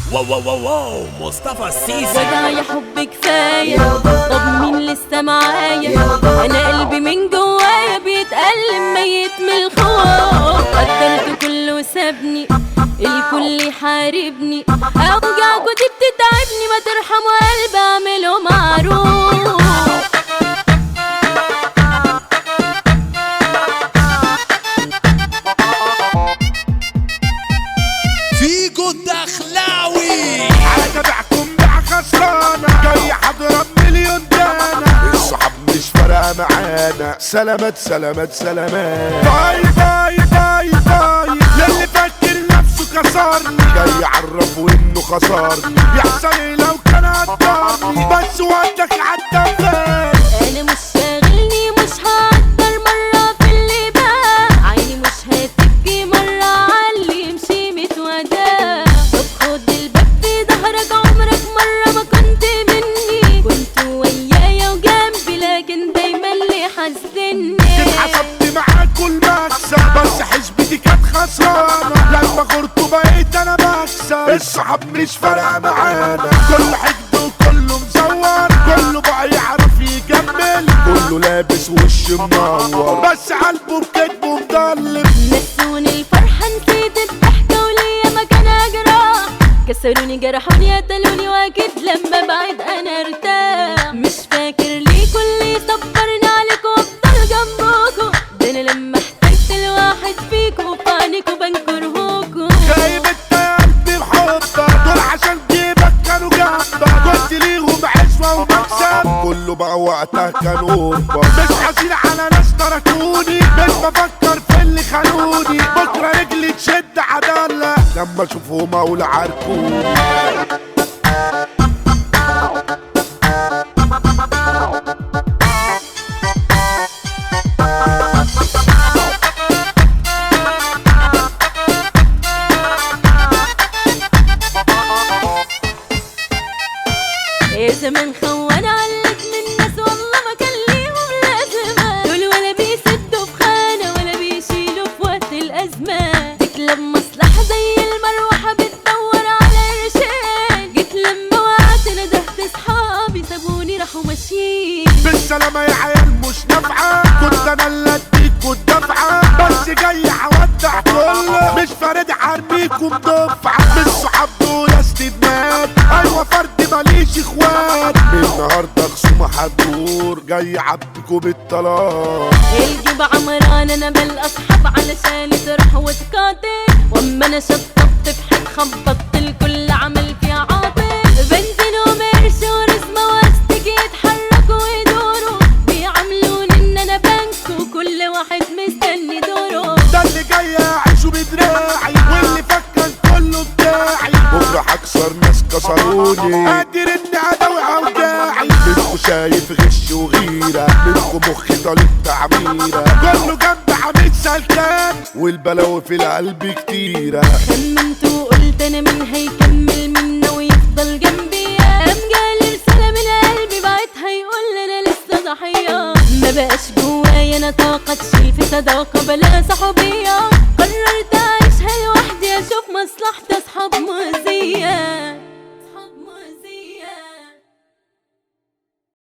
واو واو واو واو مصطفى السيسي وداع يا حب كفاية طب مين لسه معايا أنا قلبي من جوايا بيتألم ميت من الخوف قدرت كله سابني الكل يحاربني أوجعكوا دي بتتعبني ما ترحموا قلبي أعمله معروف فيجو الدخلاوي على تبعكم بيع خسرانة جاي حضرب مليون دانا الصحاب مش فارقة معانا سلامات سلامات سلامات باي باي باي باي ياللي فاكر نفسه كسرني جاي يعرفه انه خسرني يحصل إيه لو كان قدرني بس وقتك عدى فين انا مش شاغلني مش هقدر مرة في اللي بقى عيني مش هتبكي مرة عاللي يمشي متودع طب خد الباب في ظهرك عمرك مرة ما كنت مني كنت ويايا وجنبي لكن دايما اللي حزني اتحسبت معاكوا المكسب بس حسبتي كانت خسرانة لما غرتوا بقيت انا بكسب الصحاب مش فارقة معانا كله حقد وكله مزور كله بقى يعرف يكمل كله لابس وش منور بس قلبه بكدبه مضلم نسوني الفرحة نسيت الضحكة وليا مكان أجراح كسروني جرحوني قتلوني واكيد لما بعد انا ارتاح مش فاكر ليه كل يصبرني عليكم وافضل جنبكم ده انا لما احتجت الواحد فيكم في عينيكوا بنكرهوكوا جايب انت يا قلبي بحبك دول عشان جيبك كانوا جنبك كنت ليهم عزوة ومكسب كله بقى وقتها كان قربك مش حزين على ناس تركوني مش بفكر في اللي خانوني بكرة رجلي تشد عدالة لما اشوفهم اقول عاركوني يا زمان خوان علق من الناس والله ما كان ليهم لازمة دول ولا بيسدوا في خانة ولا بيشيلوا في وقت الأزمة تكلم مصلحة زي المروحة بتدور على قرشين جيت لما وقعت ندهت صحابي سابوني راحوا ماشيين بالسلامة يا عيال مش نافعة كنت انا اللي اديكوا الدفعة بس جاي هودع كله مش فارد حرميكم دفعة مش صحاب دول استدمات ايوه فرد ماليش اخوات النهارده خصومة هتدور جاي عبدكوا بالطلاق الجيب عمران انا بالاصحاب علشان تروح وتقاتل واما انا شطبت في حد خبطت الكل عمل في عاطل بنزين ومرش ورسمة واستك يتحركوا ويدوروا بيعاملوني ان انا بنك وكل واحد مستني دوره ده اللي جاي اعيشه بدراعي واللي فكر كله بتاعي بكره هكسر ناس كسروني قادر اني اداوي اوجاعي منكو شايف غش وغيره منكو مخي طالب تعميره كله جنب عميد سلكان والبلاوي في القلب كتيره خمنت وقلت انا مين هيكمل منا ويفضل جنبي قام جالي رسالة من قلبي بعتها يقول انا لسه ضحية ما بقاش جوايا انا طاقة تشيل في صداقة بلا صحوبية